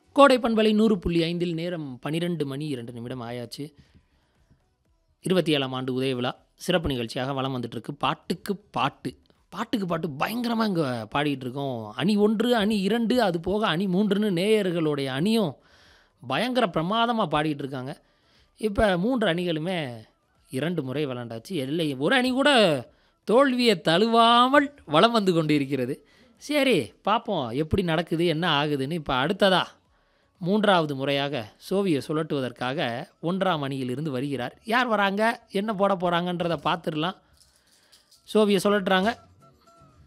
கோடை பண்பலை நூறு புள்ளி ஐந்தில் நேரம் பன்னிரெண்டு மணி இரண்டு நிமிடம் ஆயாச்சு இருபத்தி ஏழாம் ஆண்டு உதய விழா சிறப்பு நிகழ்ச்சியாக வலம் வந்துட்டுருக்கு பாட்டுக்கு பாட்டு பாட்டுக்கு பாட்டு பயங்கரமாக இங்கே பாடிட்டு இருக்கோம் அணி ஒன்று அணி இரண்டு அது போக அணி மூன்றுன்னு நேயர்களுடைய அணியும் பயங்கர பிரமாதமாக பாடிட்டு இருக்காங்க இப்போ மூன்று அணிகளுமே இரண்டு முறை விளாண்டாச்சு எல்லை ஒரு அணி கூட தோல்வியை தழுவாமல் வலம் வந்து கொண்டு இருக்கிறது சரி பார்ப்போம் எப்படி நடக்குது என்ன ஆகுதுன்னு இப்போ அடுத்ததா மூன்றாவது முறையாக சோவியை சுழட்டுவதற்காக ஒன்றாம் அணியிலிருந்து வருகிறார் யார் வராங்க என்ன போட போகிறாங்கன்றதை பார்த்துடலாம் சோவியை சுழட்டுறாங்க